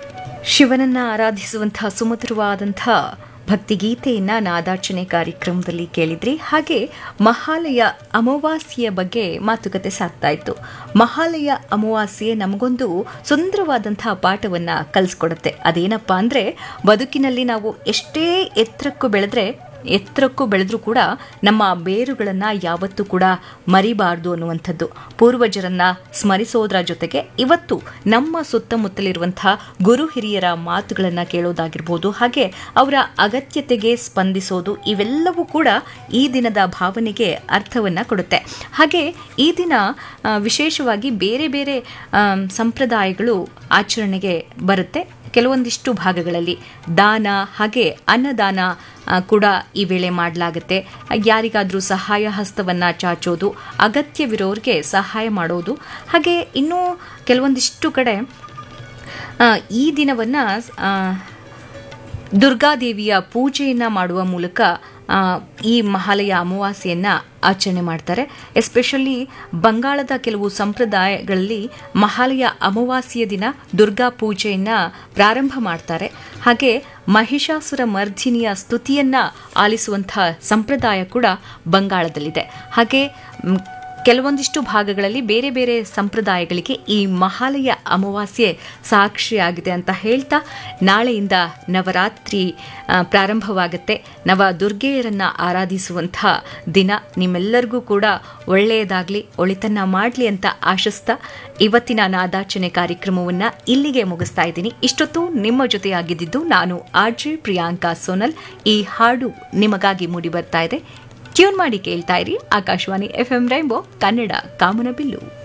ಶಿವನನ್ನ ಆರಾಧಿಸುವಂತಹ ಸುಮಧುರವಾದಂತಹ ಭಕ್ತಿಗೀತೆಯನ್ನ ನಾದಾರ್ಚನೆ ಕಾರ್ಯಕ್ರಮದಲ್ಲಿ ಕೇಳಿದ್ರಿ ಹಾಗೆ ಮಹಾಲಯ ಅಮಾವಾಸ್ಯೆಯ ಬಗ್ಗೆ ಮಾತುಕತೆ ಸಾಗ್ತಾ ಇತ್ತು ಮಹಾಲಯ ಅಮಾವಾಸ್ಯೆ ನಮಗೊಂದು ಸುಂದರವಾದಂತಹ ಪಾಠವನ್ನ ಕಲಿಸ್ಕೊಡುತ್ತೆ ಅದೇನಪ್ಪ ಅಂದ್ರೆ ಬದುಕಿನಲ್ಲಿ ನಾವು ಎಷ್ಟೇ ಎತ್ತರಕ್ಕೂ ಬೆಳೆದ್ರೆ ಎತ್ತರಕ್ಕೂ ಬೆಳೆದ್ರೂ ಕೂಡ ನಮ್ಮ ಬೇರುಗಳನ್ನು ಯಾವತ್ತೂ ಕೂಡ ಮರಿಬಾರ್ದು ಅನ್ನುವಂಥದ್ದು ಪೂರ್ವಜರನ್ನ ಸ್ಮರಿಸೋದ್ರ ಜೊತೆಗೆ ಇವತ್ತು ನಮ್ಮ ಸುತ್ತಮುತ್ತಲಿರುವಂತಹ ಗುರು ಹಿರಿಯರ ಮಾತುಗಳನ್ನು ಕೇಳೋದಾಗಿರ್ಬೋದು ಹಾಗೆ ಅವರ ಅಗತ್ಯತೆಗೆ ಸ್ಪಂದಿಸೋದು ಇವೆಲ್ಲವೂ ಕೂಡ ಈ ದಿನದ ಭಾವನೆಗೆ ಅರ್ಥವನ್ನು ಕೊಡುತ್ತೆ ಹಾಗೆ ಈ ದಿನ ಆ, ವಿಶೇಷವಾಗಿ ಬೇರೆ ಬೇರೆ ಆ, ಸಂಪ್ರದಾಯಗಳು ಆಚರಣೆಗೆ ಬರುತ್ತೆ ಕೆಲವೊಂದಿಷ್ಟು ಭಾಗಗಳಲ್ಲಿ ದಾನ ಹಾಗೆ ಅನ್ನದಾನ ಆ, ಕೂಡ ಈ ವೇಳೆ ಮಾಡಲಾಗುತ್ತೆ ಯಾರಿಗಾದರೂ ಸಹಾಯ ಹಸ್ತವನ್ನು ಚಾಚೋದು ಅಗತ್ಯವಿರೋರಿಗೆ ಸಹಾಯ ಮಾಡೋದು ಹಾಗೆ ಇನ್ನೂ ಕೆಲವೊಂದಿಷ್ಟು ಕಡೆ ಆ, ಈ ದಿನವನ್ನು ದುರ್ಗಾದೇವಿಯ ಪೂಜೆಯನ್ನು ಮಾಡುವ ಮೂಲಕ ಆ, ಈ ಮಹಾಲಯ ಅಮಾವಾಸ್ಯೆಯನ್ನು ಆಚರಣೆ ಮಾಡ್ತಾರೆ ಎಸ್ಪೆಷಲಿ ಬಂಗಾಳದ ಕೆಲವು ಸಂಪ್ರದಾಯಗಳಲ್ಲಿ ಮಹಾಲಯ ಅಮಾವಾಸ್ಯೆಯ ದಿನ ದುರ್ಗಾ ಪೂಜೆಯನ್ನು ಪ್ರಾರಂಭ ಮಾಡ್ತಾರೆ ಹಾಗೆ ಮಹಿಷಾಸುರ ಮರ್ಧಿನಿಯ ಸ್ತುತಿಯನ್ನ ಆಲಿಸುವಂತಹ ಸಂಪ್ರದಾಯ ಕೂಡ ಬಂಗಾಳದಲ್ಲಿದೆ ಹಾಗೆ ಮ್, ಕೆಲವೊಂದಿಷ್ಟು ಭಾಗಗಳಲ್ಲಿ ಬೇರೆ ಬೇರೆ ಸಂಪ್ರದಾಯಗಳಿಗೆ ಈ ಮಹಾಲಯ ಅಮಾವಾಸ್ಯೆ ಸಾಕ್ಷಿಯಾಗಿದೆ ಅಂತ ಹೇಳ್ತಾ ನಾಳೆಯಿಂದ ನವರಾತ್ರಿ ಆ, ಪ್ರಾರಂಭವಾಗುತ್ತೆ ನವ ದುರ್ಗೆಯರನ್ನ ಆರಾಧಿಸುವಂಥ ದಿನ ನಿಮ್ಮೆಲ್ಲರಿಗೂ ಕೂಡ ಒಳ್ಳೆಯದಾಗಲಿ ಒಳಿತನ್ನ ಮಾಡಲಿ ಅಂತ ಆಶಿಸ್ತಾ ಇವತ್ತಿನ ನಾದಾರ್ಚನೆ ಕಾರ್ಯಕ್ರಮವನ್ನು ಇಲ್ಲಿಗೆ ಮುಗಿಸ್ತಾ ಇದ್ದೀನಿ ಇಷ್ಟೊತ್ತು ನಿಮ್ಮ ಜೊತೆಯಾಗಿದ್ದು ನಾನು ಆರ್ ಜೆ ಪ್ರಿಯಾಂಕಾ ಸೋನಲ್ ಈ ಹಾಡು ನಿಮಗಾಗಿ ಮೂಡಿ ಬರ್ತಾ ಇದೆ ಟ್ಯೂನ್ ಮಾಡಿ ಕೇಳ್ತಾ ಇರಿ Akashvani F M rainbow Kannada ಕಾಮನಬಿಲ್ಲು